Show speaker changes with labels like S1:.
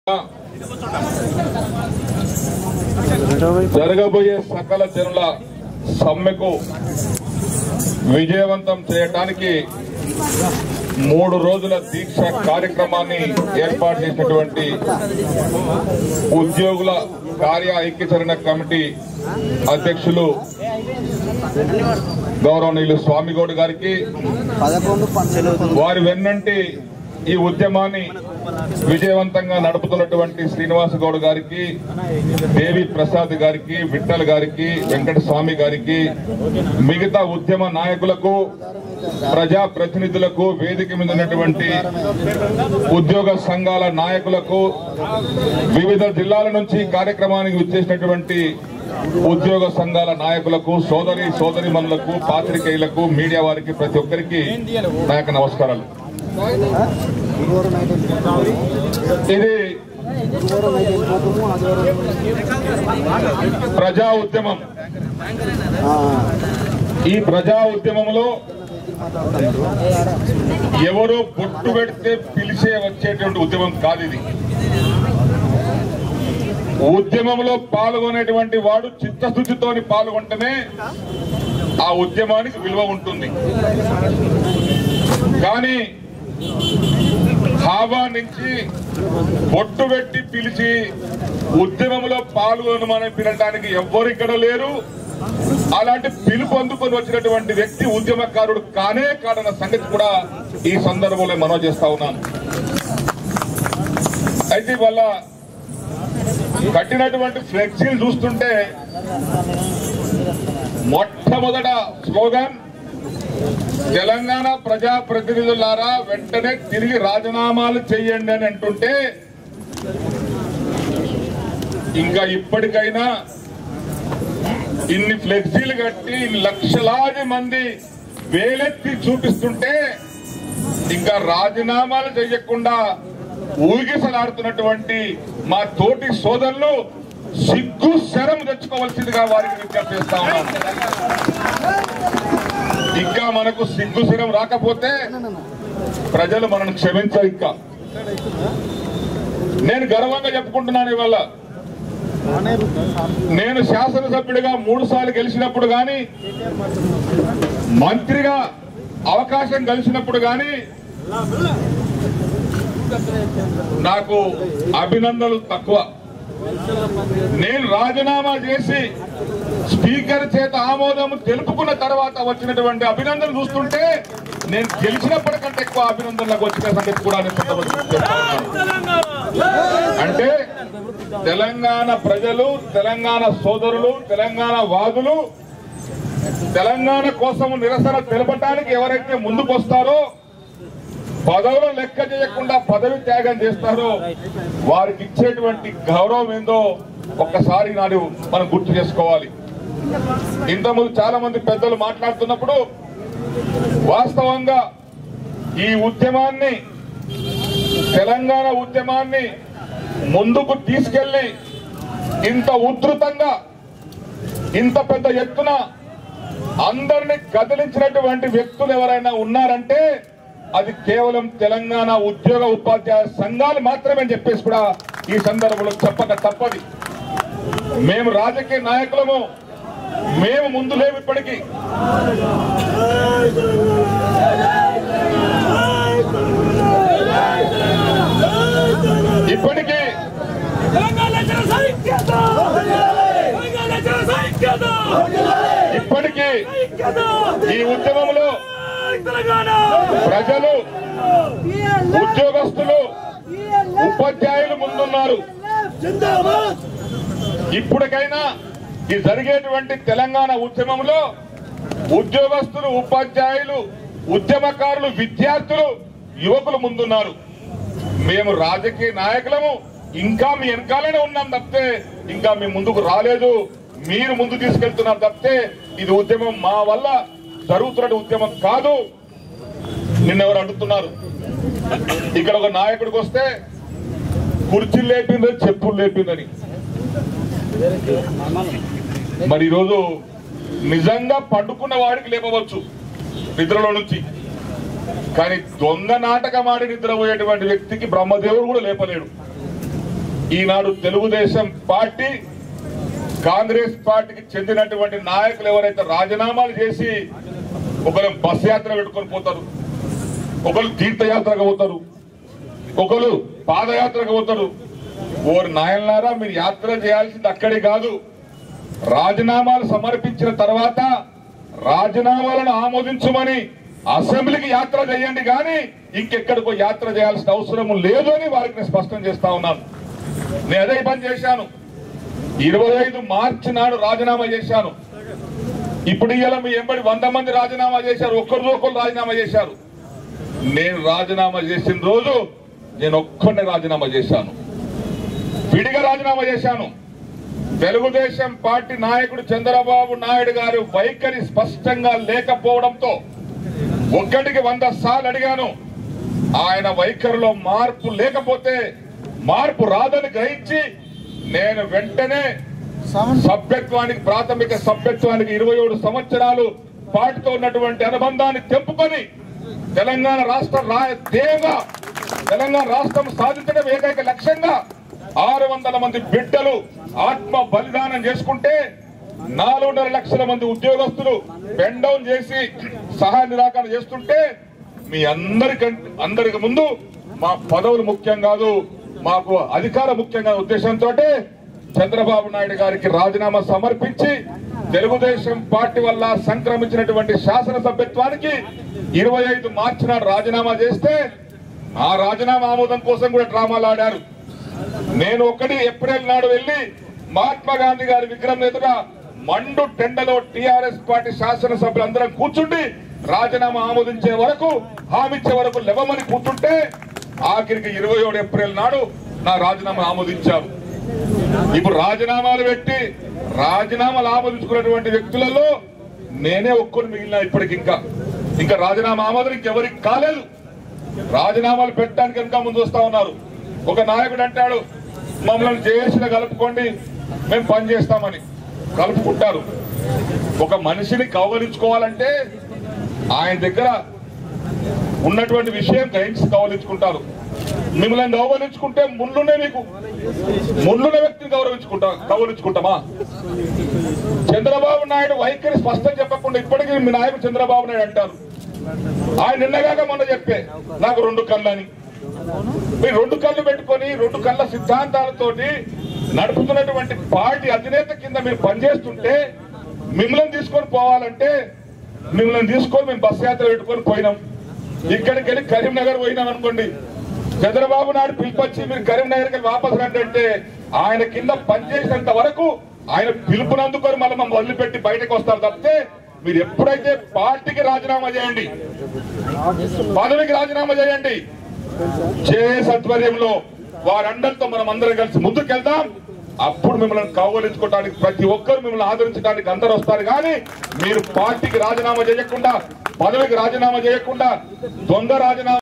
S1: జరగబోయే సకల జనుల సమ్మెకు విజయవంతం చేయటానికి మూడు రోజుల దీక్ష కార్యక్రమాన్ని ఏర్పాటు చేసినటువంటి ఉద్యోగుల కార్య ఐక్యచరణ కమిటీ అధ్యక్షులు గౌరవనీయులు స్వామిగౌడ్ గారికి
S2: పదకొండు పద్దెనిమిది
S1: వారి వెన్నంటి ఈ ఉద్యమాన్ని విజయవంతంగా నడుపుతున్నటువంటి శ్రీనివాస గౌడ్ గారికి దేవి ప్రసాద్ గారికి విఠల్ గారికి వెంకట స్వామి గారికి మిగతా ఉద్యమ నాయకులకు ప్రజా ప్రతినిధులకు వేదిక మీద ఉన్నటువంటి ఉద్యోగ సంఘాల నాయకులకు వివిధ జిల్లాల నుంచి ఈ కార్యక్రమానికి వచ్చేసినటువంటి ఉద్యోగ సంఘాల నాయకులకు సోదరి సోదరిమణులకు పాత్రికేయులకు మీడియా వారికి ప్రతి ఒక్కరికి నా యొక్క నమస్కారాలు
S2: గురువారం నైట్ వెళ్ళిపోతాము
S1: ఇది
S2: గురువారం నైట్ వెళ్ళిపోతాము ఆదివారం
S1: ప్రజా ఉద్యమం
S2: ఆ,
S1: ఈ ప్రజా ఉద్యమంలో
S2: మాట్లాడుతున్నారు
S1: ఎవరో బొట్టు పెడితే పిలిచే వచ్చేటువంటి ఉద్యమం కాదు ఇది ఉద్యమంలో పాల్గొనేటువంటి వాడు చిత్తశుద్ధితోని పాల్గొంటేనే ఆ ఉద్యమానికి విలువ ఉంటుంది కానీ హావా నుంచి బొట్టు పెట్టి పిలిచి ఉద్యమంలో పాల్గొనమని పిలటానికి ఎవ్వరు ఇక్కడ లేరు అలాంటి పిలుపు అందుకొని వచ్చినటువంటి వ్యక్తి ఉద్యమకారుడు కానే కాదన్న సంగతి కూడా ఈ సందర్భంలో మనవి చేస్తా ఉన్నాను అయితే వాళ్ళ కట్టినటువంటి ఫ్లెక్సీలు చూస్తుంటే మొట్టమొదట స్లోగన్ తెలంగాణ ప్రజా ప్రతినిధులారా వెంటనే తిరిగి రాజీనామాలు చెయ్యండి అని అంటుంటే ఇంకా ఇప్పటికైనా ఇన్ని ఫ్లెక్సీలు కట్టి లక్షలాది మంది వేలెత్తి చూపిస్తుంటే ఇంకా రాజీనామాలు చేయకుండా ఊగిసలాడుతున్నటువంటి మా తోటి సోదరులు సిగ్గు శరం తెచ్చుకోవాల్సిందిగా వారికి విజ్ఞప్తి చేస్తా ఉన్నాను ఇంకా మనకు సిగ్గు శరం రాకపోతే ప్రజలు మనల్ని క్షమించరు ఇంకా నేను గర్వంగా చెప్పుకుంటున్నాను ఇవాళ నేను శాసనసభ్యుడిగా మూడు సార్లు గెలిచినప్పుడు గాని మంత్రిగా అవకాశం కలిసినప్పుడు గాని నాకు అభినందనలు తక్కువ నేను రాజీనామా చేసి స్పీకర్ చేత ఆమోదం తెలుపుకున్న తర్వాత వచ్చినటువంటి అభినందనలు చూస్తుంటే నేను గెలిచినప్పటికంటే ఎక్కువ అభినందనలకు వచ్చిన సంగతి కూడా నేను సందర్భంగా చెప్తా ఉన్నాను. అంటే తెలంగాణ ప్రజలు తెలంగాణ సోదరులు తెలంగాణ వాదులు తెలంగాణ కోసం నిరసన తెలపడానికి ఎవరైతే ముందుకు వస్తారో పదవులు లెక్క చేయకుండా పదవి త్యాగం చేస్తారో వారికి ఇచ్చేటువంటి గౌరవం ఏందో ఒక్కసారి నాడు మనం గుర్తు చేసుకోవాలి ఇంతకుముందు చాలా మంది పెద్దలు మాట్లాడుతున్నప్పుడు వాస్తవంగా ఈ ఉద్యమాన్ని తెలంగాణ ఉద్యమాన్ని ముందుకు తీసుకెళ్లి ఇంత ఉధృతంగా ఇంత పెద్ద ఎత్తున అందరిని కదిలించినటువంటి వ్యక్తులు ఎవరైనా ఉన్నారంటే అది కేవలం తెలంగాణ ఉద్యోగ ఉపాధ్యాయ సంఘాలు మాత్రమే అని చెప్పేసి కూడా ఈ సందర్భంలో చెప్పక తప్పది మేము రాజకీయ నాయకులము మేము ముందు లేవు ఇప్పటికీ ఇప్పటికీ
S3: తెలంగాణ జన సైక్యత తెలంగాణ జన సైక్యత
S1: ఇప్పటికీ
S3: ఐక్యత
S1: ఈ ఉద్యమంలో
S3: తెలంగాణ
S1: ప్రజలు ఉద్యోగస్తులు ఉపాధ్యాయులు ముందున్నారు
S3: జిందాబాద్
S1: ఇప్పటికైనా ఈ జరిగేటువంటి తెలంగాణ ఉద్యమంలో ఉద్యోగస్తులు ఉపాధ్యాయులు ఉద్యమకారులు విద్యార్థులు యువకులు ముందున్నారు మేము రాజకీయ నాయకులము ఇంకా మీ వెనకాలనే ఉన్నాం తప్పితే ఇంకా మీ ముందుకు రాలేదు మీరు ముందు తీసుకెళ్తున్నారు తప్పితే ఇది ఉద్యమం మా వల్ల జరుగుతున్న ఉద్యమం కాదు నిన్నెవరు అడుగుతున్నారు ఇక్కడ ఒక నాయకుడికి వస్తే కుర్చీలు లేపిందని చెప్పులు లేపిందని మరి ఈరోజు నిజంగా పండుకున్న వాడికి లేపవచ్చు నిద్రలో నుంచి కానీ దొంగ నాటకం ఆడి నిద్రపోయేటువంటి వ్యక్తికి బ్రహ్మదేవుడు కూడా లేపలేడు ఈనాడు తెలుగుదేశం పార్టీ కాంగ్రెస్ పార్టీకి చెందినటువంటి నాయకులు ఎవరైతే రాజీనామాలు చేసి ఒకరు బస్ యాత్ర పెట్టుకొని పోతారు ఒకరు తీర్థయాత్రకు పోతారు ఒకరు పాదయాత్రకు పోతారు ఓరు నాయనలారా మీరు యాత్ర చేయాల్సింది అక్కడే కాదు రాజీనామాలు సమర్పించిన తర్వాత రాజీనామాలను ఆమోదించమని అసెంబ్లీకి యాత్ర చేయండి కానీ ఇంకెక్కడికో యాత్ర చేయాల్సిన అవసరం లేదు అని వారికి నేను స్పష్టం చేస్తా ఉన్నాను నేను అదే పని చేశాను ఇరవై ఐదు మార్చి నాడు రాజీనామా చేశాను ఇప్పుడు ఇవాళ మీ ఎంబడి వంద మంది రాజీనామా చేశారు ఒక్కరు ఒకరు రాజీనామా చేశారు నేను రాజీనామా చేసిన రోజు నేను ఒక్కడిని రాజీనామా చేశాను విడిగా రాజీనామా చేశాను తెలుగుదేశం పార్టీ నాయకుడు చంద్రబాబు నాయుడు గారి వైఖరి స్పష్టంగా లేకపోవడంతో ఒక్కటికి వంద సార్లు అడిగాను ఆయన వైఖరిలో మార్పు లేకపోతే మార్పు రాదని గ్రహించి నేను వెంటనే సభ్యత్వానికి ప్రాథమిక సభ్యత్వానికి ఇరవై ఏడు సంవత్సరాలు పార్టీతో ఉన్నటువంటి అనుబంధాన్ని తెంపుకొని తెలంగాణ రాష్ట్ర రా- ధ్యేయంగా తెలంగాణ రాష్ట్రం సాధించడం ఏకైక లక్ష్యంగా ఆరు వందల మంది బిడ్డలు ఆత్మ బలిదానం చేసుకుంటే నాలుగున్నర లక్షల మంది ఉద్యోగస్తులు బెండ్ డౌన్ చేసి సహాయ నిరాకరణ చేస్తుంటే మీ అందరికంటే అందరికి ముందు మా పదవులు ముఖ్యం కాదు మాకు అధికారం ముఖ్యం కాదు ఉద్దేశంతో చంద్రబాబు నాయుడు గారికి రాజీనామా సమర్పించి తెలుగుదేశం పార్టీ వల్ల సంక్రమించినటువంటి శాసనసభ్యత్వానికి ఇరవై ఐదు మార్చి నాడు రాజీనామా చేస్తే ఆ రాజీనామా ఆమోదం కోసం కూడా డ్రామాలు ఆడారు నేను ఒకటి ఏప్రిల్ నాడు వెళ్లి మహాత్మా గాంధీ గారి విగ్రహం ఎదుట మండు టెండలో టిఆర్ఎస్ పార్టీ శాసనసభ్యులందరం కూర్చుండి రాజీనామా ఆమోదించే వరకు హామీచ్చే వరకు లేవమని కూర్చుంటే ఆఖరికి ఇరవై ఏడు ఏప్రిల్ నాడు నా రాజీనామా ఆమోదించారు ఇప్పుడు రాజీనామాలు పెట్టి రాజీనామాలు ఆమోదించుకున్నటువంటి వ్యక్తులలో నేనే ఒక్కరు మిగిలిన ఇప్పటికి ఇంకా ఇంకా రాజీనామా ఆమోదం ఇంకెవరికి కాలేదు రాజీనామాలు పెట్టడానికి ఇంకా ముందు వస్తా ఉన్నారు ఒక నాయకుడు అంటాడు మమ్మల్ని జేఏసీలో కలుపుకోండి మేము పని చేస్తామని కలుపుకుంటారు ఒక మనిషిని కౌగలించుకోవాలంటే ఆయన దగ్గర ఉన్నటువంటి విషయం గ్రహించి కౌగలించుకుంటారు మిమ్మల్ని కౌగలించుకుంటే ముళ్ళునే మీకు ముళ్ళున్న వ్యక్తిని గౌరవించుకుంటా కౌగలించుకుంటామా చంద్రబాబు నాయుడు వైఖరి స్పష్టం చెప్పకుండా ఇప్పటికీ మీ నాయకుడు చంద్రబాబు నాయుడు అంటారు ఆయన నిన్నగాక మొన్న చెప్పే నాకు రెండు కళ్ళని మీరు రెండు కళ్ళు పెట్టుకొని రెండు కళ్ళ సిద్ధాంతాలతోటి నడుపుతున్నటువంటి పార్టీ అధినేత కింద మీరు పనిచేస్తుంటే మిమ్మల్ని తీసుకొని పోవాలంటే మిమ్మల్ని తీసుకొని మేము బస్ యాత్ర పెట్టుకొని పోయినాం ఇక్కడికి వెళ్ళి కరీంనగర్ పోయినాం అనుకోండి చంద్రబాబు నాయుడు పిలిపొచ్చి మీరు కరీంనగర్కి వెళ్ళి వాపసు రండి అంటే ఆయన కింద పనిచేసినంత వరకు ఆయన పిలుపునందుకొని మళ్ళీ మమ్మల్ని వదిలిపెట్టి బయటకు వస్తారు తప్పితే మీరు ఎప్పుడైతే పార్టీకి రాజీనామా చేయండి పదవికి రాజీనామా చేయండి చేసే సత్వర్యంలో వారందరితో మనం అందరం కలిసి ముందుకెళ్దాం అప్పుడు మిమ్మల్ని కౌగలించుకోవడానికి ప్రతి ఒక్కరు మిమ్మల్ని ఆదరించడానికి అందరూ వస్తారు కానీ మీరు పార్టీకి రాజీనామా చేయకుండా పదవికి రాజీనామా చేయకుండా దొంగ రాజీనామా